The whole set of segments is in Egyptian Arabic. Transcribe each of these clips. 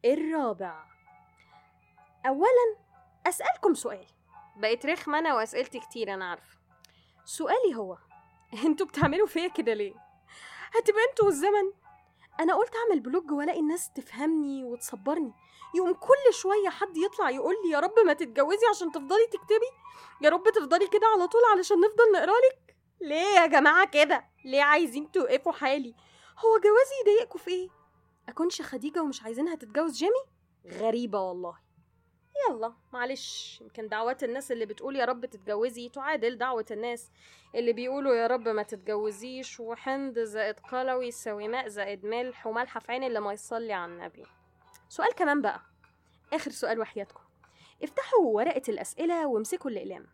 الرابع أولا أسألكم سؤال بقيت رخمة أنا وأسئلتي كتير أنا عارفة سؤالي هو انتوا بتعملوا فيا كده ليه؟ هتبقى انتوا والزمن أنا قلت أعمل بلوج وألاقي الناس تفهمني وتصبرني يقوم كل شوية حد يطلع يقول لي يا رب ما تتجوزي عشان تفضلي تكتبي يا رب تفضلي كده على طول علشان نفضل نقرالك ليه يا جماعة كده؟ ليه عايزين توقفوا حالي؟ هو جوازي يضايقكوا في ايه؟ أكونش خديجة ومش عايزينها تتجوز جيمي؟ غريبة والله يلا معلش يمكن دعوات الناس اللي بتقول يا رب تتجوزي تعادل دعوة الناس اللي بيقولوا يا رب ما تتجوزيش وحمض زائد قلوي يساوي ماء زائد ملح وملح في عين اللي ما يصلي على النبي سؤال كمان بقى آخر سؤال وحياتكم افتحوا ورقة الأسئلة وامسكوا الأقلام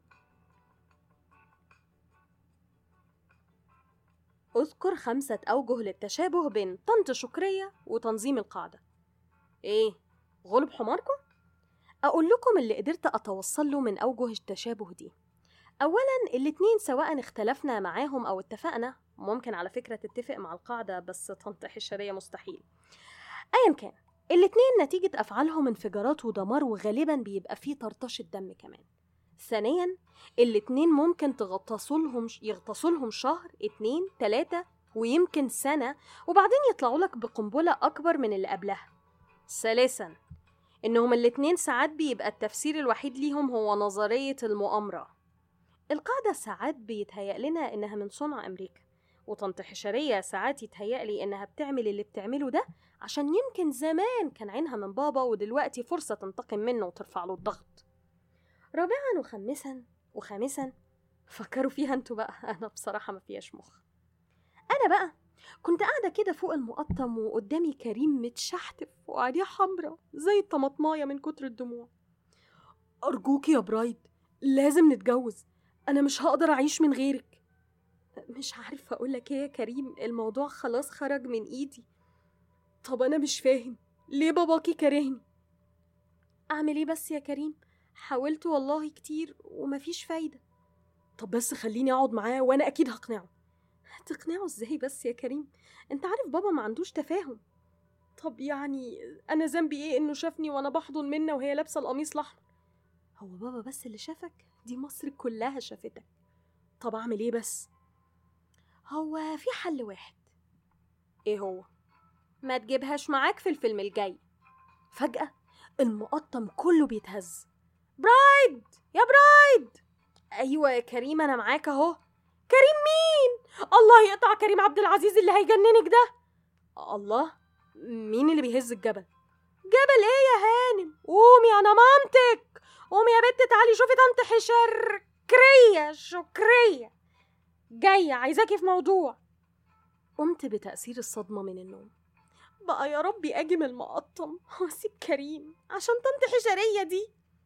اذكر خمسة أوجه للتشابه بين طنط شكرية وتنظيم القاعدة إيه؟ غلب حماركم؟ أقول لكم اللي قدرت أتوصل له من أوجه التشابه دي أولا الاتنين سواء اختلفنا معاهم أو اتفقنا ممكن على فكرة تتفق مع القاعدة بس طنط حشرية مستحيل أيا كان الاتنين نتيجة أفعالهم انفجارات ودمار وغالبا بيبقى فيه طرطشة دم كمان ثانيا الاتنين ممكن تغطسولهم يغطسولهم شهر اتنين تلاتة ويمكن سنة وبعدين يطلعوا لك بقنبلة أكبر من اللي قبلها ثالثا إنهم الاتنين ساعات بيبقى التفسير الوحيد ليهم هو نظرية المؤامرة القاعدة ساعات بيتهيأ لنا إنها من صنع أمريكا وطنط حشرية ساعات يتهيألي إنها بتعمل اللي بتعمله ده عشان يمكن زمان كان عينها من بابا ودلوقتي فرصة تنتقم منه وترفع له الضغط رابعا وخامسا وخامسا فكروا فيها انتوا بقى انا بصراحة ما فيهاش مخ انا بقى كنت قاعدة كده فوق المقطم وقدامي كريم متشحتف وعينيه حمرا زي الطماطماية من كتر الدموع أرجوكي يا برايد لازم نتجوز أنا مش هقدر أعيش من غيرك مش عارفة أقولك إيه يا كريم الموضوع خلاص خرج من إيدي طب أنا مش فاهم ليه باباكي كارهني أعمل إيه بس يا كريم حاولت والله كتير ومفيش فايدة طب بس خليني أقعد معاه وأنا أكيد هقنعه تقنعه ازاي بس يا كريم انت عارف بابا ما عندوش تفاهم طب يعني انا ذنبي ايه انه شافني وانا بحضن منة وهي لابسه القميص الاحمر هو بابا بس اللي شافك دي مصر كلها شافتك طب اعمل ايه بس هو في حل واحد ايه هو ما تجيبهاش معاك في الفيلم الجاي فجأة المقطم كله بيتهز برايد يا برايد ايوه يا كريم انا معاك اهو كريم مين الله يقطع كريم عبد العزيز اللي هيجننك ده الله مين اللي بيهز الجبل جبل ايه يا هانم قومي انا مامتك قومي يا بنت تعالي شوفي طنط حشر كرية شكرية جاية عايزاكي في موضوع قمت بتأثير الصدمة من النوم بقى يا ربي اجي من المقطم واسيب كريم عشان طنط حشرية دي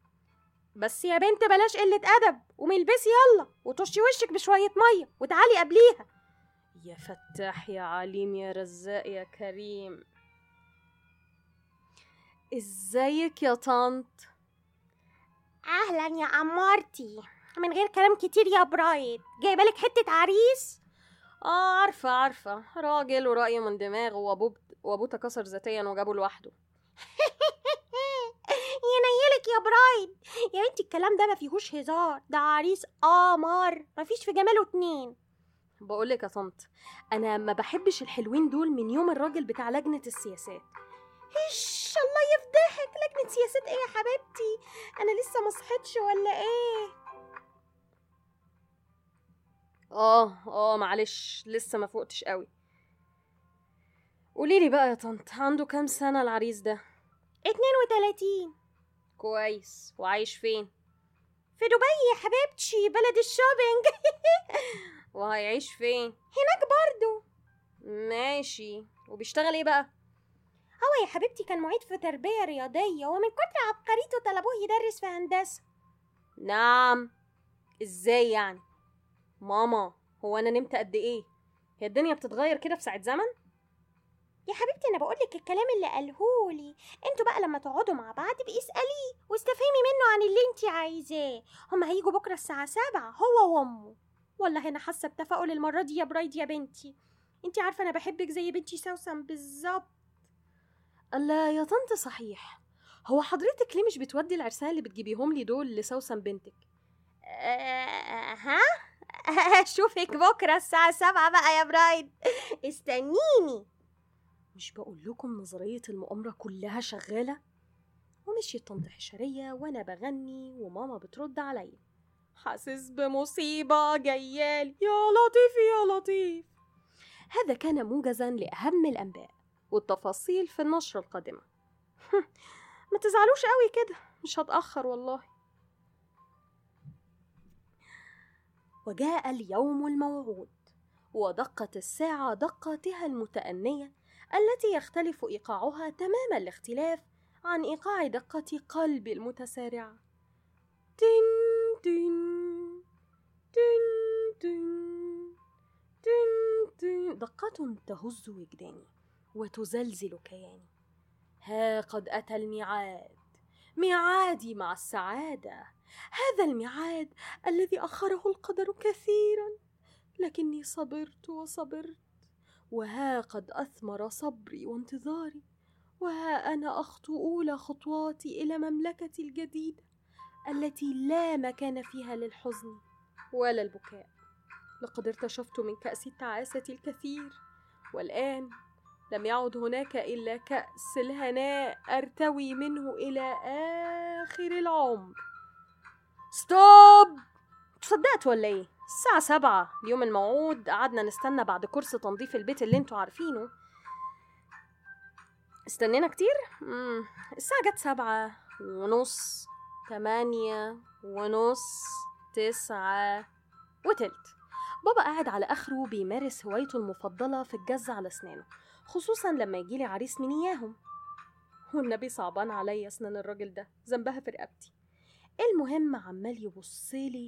بس يا بنت بلاش قلة أدب قومي البسي يلا وطشي وشك بشوية مية وتعالي قبليها يا فتاح يا عليم يا رزاق يا كريم ازيك يا طنط اهلا يا عمارتي من غير كلام كتير يا برايد جايبالك حته عريس اه عارفة عارفة راجل ورأيه من دماغه وابوه وابوه تكسر ذاتيا وجابه لوحده ينيلك يا برايد يا بنتي الكلام ده ما فيهوش هزار ده عريس قمر ما فيش في جماله اتنين بقولك يا طنط انا ما بحبش الحلوين دول من يوم الراجل بتاع لجنة السياسات هش الله يفضحك لجنة سياسات ايه يا حبيبتي انا لسه ما صحيتش ولا ايه اه اه معلش لسه ما فوقتش قوي قوليلي بقى يا طنط عنده كام سنة العريس ده اتنين وتلاتين كويس وعايش فين في دبي يا حبيبتي بلد الشوبينج وهيعيش فين هناك برضو ماشي وبيشتغل ايه بقى هو يا حبيبتي كان معيد في تربية رياضية ومن كتر عبقريته طلبوه يدرس في هندسة نعم ازاي يعني ماما هو انا نمت قد ايه هي الدنيا بتتغير كده في ساعة زمن يا حبيبتي انا بقولك الكلام اللي قالهولي انتوا بقى لما تقعدوا مع بعض بقى اسأليه واستفهمي منه عن اللي انت عايزاه هما هيجوا بكرة الساعة سبعة هو وامه والله انا حاسة بتفاؤل المرة دي يا برايد يا بنتي انت عارفة انا بحبك زي بنتي سوسن بالظبط ألا يا طنط صحيح هو حضرتك ليه مش بتودي العرسان اللي بتجيبيهم لي دول لسوسن بنتك آه ها اشوفك بكره الساعه سبعة بقى يا برايد استنيني مش بقول لكم نظرية المؤامرة كلها شغالة ومشيت طنط حشرية وأنا بغني وماما بترد عليا حاسس بمصيبة جيال يا لطيف يا لطيف هذا كان موجزا لأهم الأنباء والتفاصيل في النشرة القادمة ما تزعلوش قوي كده مش هتأخر والله وجاء اليوم الموعود ودقت الساعة دقاتها المتأنية التي يختلف إيقاعها تمام الاختلاف عن إيقاع دقة قلبي المتسارعة تن تن تن تن تن تن دقة تهز وجداني وتزلزل كياني ها قد أتى الميعاد ميعادي مع السعادة هذا الميعاد الذي أخره القدر كثيرا لكني صبرت وصبرت وها قد أثمر صبري وانتظاري وها أنا أخطو أولى خطواتي إلى مملكتي الجديدة التي لا مكان فيها للحزن ولا البكاء لقد ارتشفت من كأس التعاسة الكثير والآن لم يعد هناك إلا كأس الهناء أرتوي منه إلى آخر العمر ستوب صدقت ولا إيه؟ الساعة سبعة اليوم الموعود قعدنا نستنى بعد كورس تنظيف البيت اللي انتوا عارفينه استنينا كتير؟ مم. الساعة جت سبعة ونص تمانية ونص تسعة وتلت بابا قاعد على آخره بيمارس هوايته المفضلة في الجز على أسنانه خصوصا لما يجيلي عريس من إياهم والنبي صعبان عليا أسنان الراجل ده ذنبها في رقبتي المهم عمال يبصلي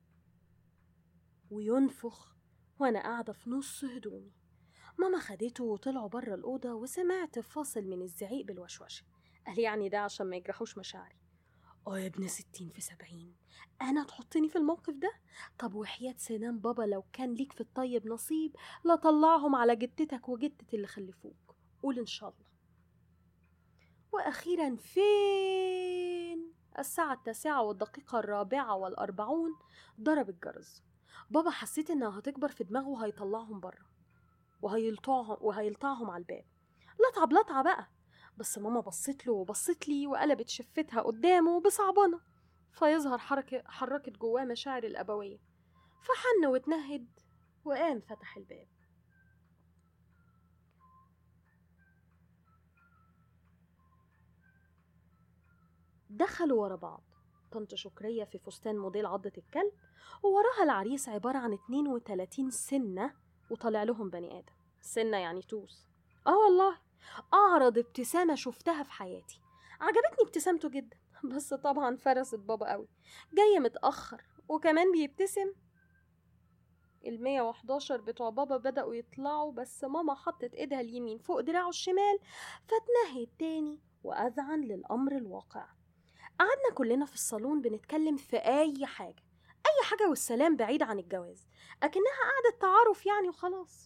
وينفخ وأنا قاعدة في نص هدومي ماما خدته وطلعوا بره الأوضة وسمعت فاصل من الزعيق بالوشوشة قال يعني ده عشان ما يجرحوش مشاعري اه يا ابن ستين في سبعين أنا تحطني في الموقف ده طب وحياة سنان بابا لو كان ليك في الطيب نصيب لا طلعهم على جدتك وجدة اللي خلفوك قول إن شاء الله وأخيرا فين الساعة التاسعة والدقيقة الرابعة والأربعون ضرب الجرس بابا حسيت إنها هتكبر في دماغه وهيطلعهم بره وهيلطعهم وهيلطعهم على الباب لطعة بلطعة بقى بس ماما بصت له وبصت لي وقلبت شفتها قدامه بصعبانة فيظهر حركة حركت جواه مشاعر الأبوية فحن واتنهد وقام فتح الباب دخلوا ورا بعض طنط شكرية في فستان موديل عضة الكلب ووراها العريس عبارة عن 32 سنة وطالع لهم بني آدم سنة يعني توس اه والله أعرض ابتسامة شفتها في حياتي عجبتني ابتسامته جدا بس طبعا فرست بابا قوي جاي متأخر وكمان بيبتسم المية وحداشر بتوع بابا بدأوا يطلعوا بس ماما حطت ايدها اليمين فوق دراعه الشمال فاتنهد تاني وأذعن للأمر الواقع قعدنا كلنا في الصالون بنتكلم في أي حاجة أي حاجة والسلام بعيد عن الجواز أكنها قعدة تعارف يعني وخلاص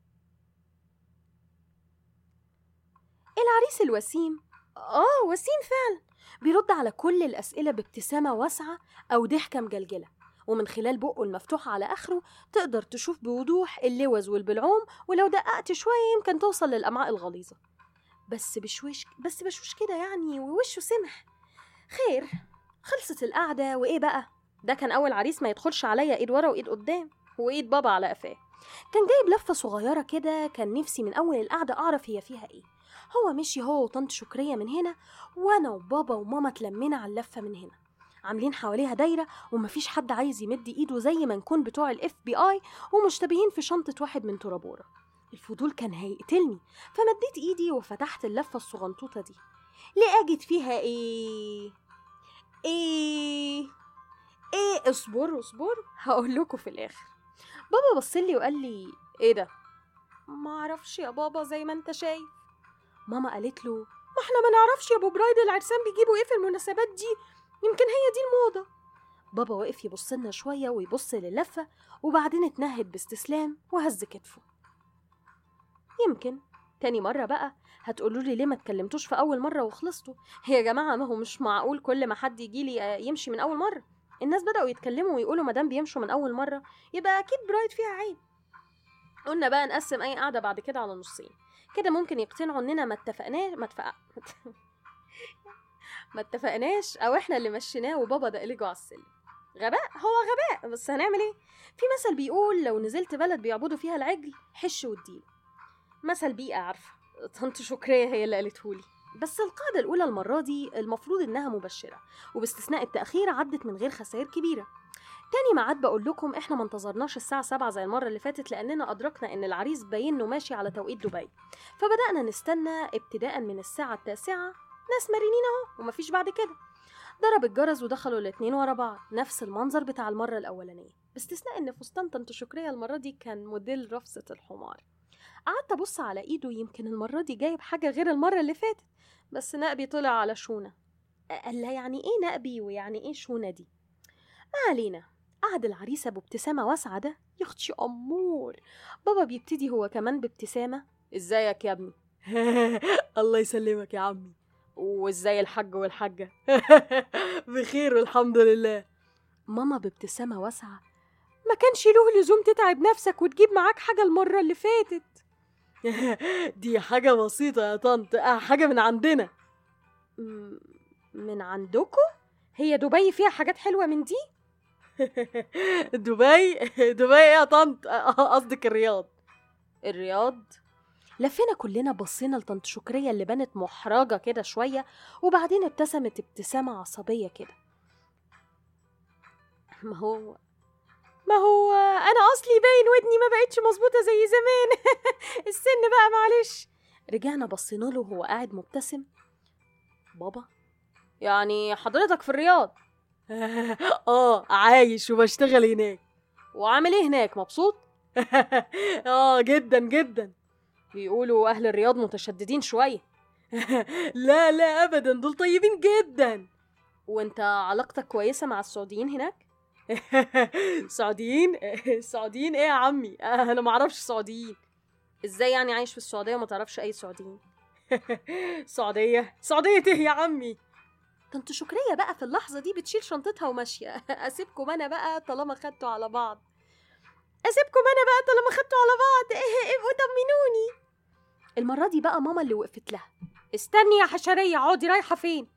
العريس الوسيم آه وسيم فعلا بيرد على كل الأسئلة بابتسامة واسعة أو ضحكة مجلجلة ومن خلال بقه المفتوح على آخره تقدر تشوف بوضوح اللوز والبلعوم ولو دققت شوية يمكن توصل للأمعاء الغليظة بس بشوش بس بشوش كده يعني ووشه سمح خير خلصت القعدة وإيه بقى ده كان أول عريس ما يدخلش عليا إيد ورا وإيد قدام وإيد بابا على قفاه كان جايب لفة صغيرة كده كان نفسي من أول القعدة أعرف هي فيها إيه هو مشي هو وطنط شكرية من هنا وأنا وبابا وماما اتلمينا على اللفة من هنا عاملين حواليها دايرة ومفيش حد عايز يمد إيده زي ما نكون بتوع الاف بي آي ومشتبهين في شنطة واحد من ترابورة الفضول كان هيقتلني فمديت إيدي وفتحت اللفة الصغنطوطة دي لقيت فيها إيه إيه إيه اصبروا اصبروا هقول لكم في الآخر بابا بصلي وقال لي إيه ده ما اعرفش يا بابا زي ما انت شايف ماما قالت له ما احنا ما نعرفش يا ابو برايد العرسان بيجيبوا ايه في المناسبات دي يمكن هي دي الموضة بابا وقف يبص لنا شوية ويبص للفة وبعدين اتنهد باستسلام وهز كتفه يمكن تاني مرة بقى هتقولوا لي ليه ما اتكلمتوش في أول مرة وخلصتوا يا جماعة ما هو مش معقول كل ما حد يجي لي يمشي من أول مرة الناس بدأوا يتكلموا ويقولوا ما دام بيمشوا من أول مرة يبقى أكيد برايد فيها عيب قلنا بقى نقسم أي قعدة بعد كده على نصين كده ممكن يقتنعوا إننا ما اتفقناش ما اتفق ما اتفقناش أو إحنا اللي مشيناه وبابا دقلجه على السلم غباء هو غباء بس هنعمل ايه في مثل بيقول لو نزلت بلد بيعبدوا فيها العجل حش واديله مثل بيئة عارفة طنط شكرية هي اللي قالتهولي بس القاعدة الأولى المرة دي المفروض إنها مبشرة وباستثناء التأخير عدت من غير خسائر كبيرة تاني ميعاد بقول لكم احنا ما انتظرناش الساعة سبعة زي المرة اللي فاتت لأننا أدركنا إن العريس باين إنه ماشي على توقيت دبي فبدأنا نستنى ابتداء من الساعة التاسعة ناس مرنين أهو ومفيش بعد كده ضرب الجرس ودخلوا الاتنين ورا بعض نفس المنظر بتاع المرة الأولانية باستثناء إن فستان طنط شكرية المرة دي كان موديل رفصة الحمار قعدت أبص على إيده يمكن المرة دي جايب حاجة غير المرة اللي فاتت بس نقبي طلع على شونة قال لها يعني إيه نقبي ويعني إيه شونة دي ما علينا قعد العريسة بابتسامة واسعة ده يختي أمور بابا بيبتدي هو كمان بابتسامة ازيك يا ابني الله يسلمك يا عمي وازاي الحاج والحاجة بخير والحمد لله ماما بابتسامة واسعة ما كانش له لزوم تتعب نفسك وتجيب معاك حاجة المرة اللي فاتت دي حاجة بسيطة يا طنط آه حاجة من عندنا من عندكم؟ هي دبي فيها حاجات حلوة من دي؟ دبي دبي ايه يا طنط قصدك الرياض الرياض لفينا كلنا بصينا لطنط شكرية اللي بانت محرجة كده شوية وبعدين ابتسمت ابتسامة عصبية كده ما هو ما هو انا اصلي باين ودني ما بقتش مظبوطة زي زمان السن بقى معلش رجعنا بصينا له وهو قاعد مبتسم بابا يعني حضرتك في الرياض اه عايش وبشتغل هناك وعامل ايه هناك مبسوط اه جدا جدا بيقولوا اهل الرياض متشددين شويه لا لا ابدا دول طيبين جدا وانت علاقتك كويسه مع السعوديين هناك سعوديين السعوديين ايه يا عمي انا ما اعرفش سعوديين ازاي يعني عايش في السعوديه وما تعرفش اي سعوديين سعوديه سعوديه ايه يا عمي طنط شكريه بقى في اللحظه دي بتشيل شنطتها وماشيه اسيبكم انا بقى طالما خدتوا على بعض اسيبكم انا بقى طالما خدتوا على بعض ابقوا طمنوني المره دي بقى ماما اللي وقفت لها استني يا حشريه اقعدي رايحه فين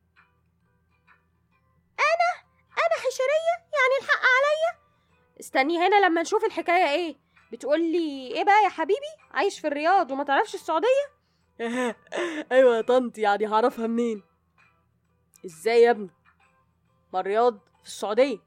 انا انا حشريه يعني الحق عليا استني هنا لما نشوف الحكايه ايه بتقولي ايه بقى يا حبيبي عايش في الرياض وما تعرفش السعوديه ايوه يا طنط يعني هعرفها منين ازاي يا ابني ما الرياض في السعوديه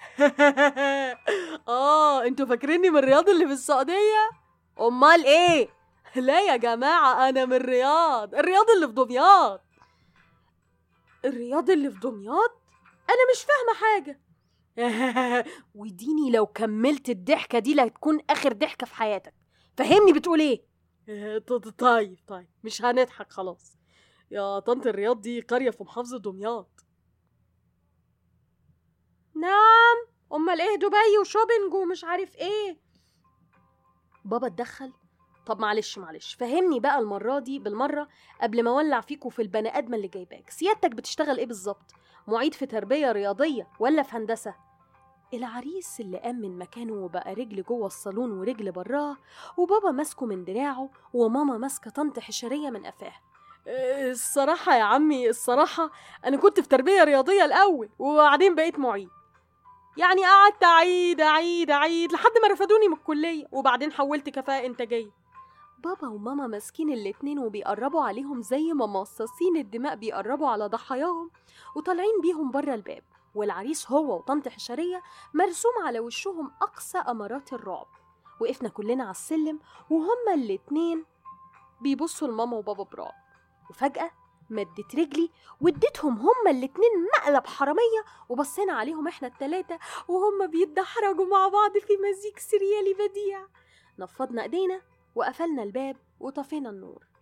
اه انتوا فاكريني من الرياض اللي في السعوديه امال ايه لا يا جماعه انا من الرياض الرياض اللي في دمياط الرياض اللي في دمياط انا مش فاهمه حاجه وديني لو كملت الضحكه دي لا هتكون اخر ضحكه في حياتك فهمني بتقول ايه طيب طيب مش هنضحك خلاص يا طنط الرياض دي قريه في محافظه دمياط نعم امال ايه دبي وشوبينج ومش عارف ايه بابا اتدخل طب معلش معلش فهمني بقى المرة دي بالمرة قبل ما اولع فيكوا في البني ادمة اللي جايباك سيادتك بتشتغل ايه بالظبط معيد في تربية رياضية ولا في هندسة العريس اللي قام من مكانه وبقى رجل جوه الصالون ورجل براه وبابا ماسكه من دراعه وماما ماسكة طنط حشرية من قفاها الصراحة يا عمي الصراحة أنا كنت في تربية رياضية الأول وبعدين بقيت معيد يعني قعدت أعيد أعيد أعيد لحد ما رفدوني من الكلية وبعدين حولت كفاءة إنتاجية بابا وماما ماسكين الاتنين وبيقربوا عليهم زي ما مصاصين الدماء بيقربوا على ضحاياهم وطالعين بيهم بره الباب والعريس هو وطنط حشرية مرسوم على وشهم أقصى أمارات الرعب وقفنا كلنا على السلم وهما الاتنين بيبصوا لماما وبابا برعب وفجأة مدت رجلي واديتهم هما الاتنين مقلب حرامية وبصينا عليهم احنا التلاتة وهما بيتدحرجوا مع بعض في مزيج سريالي بديع نفضنا ايدينا وقفلنا الباب وطفينا النور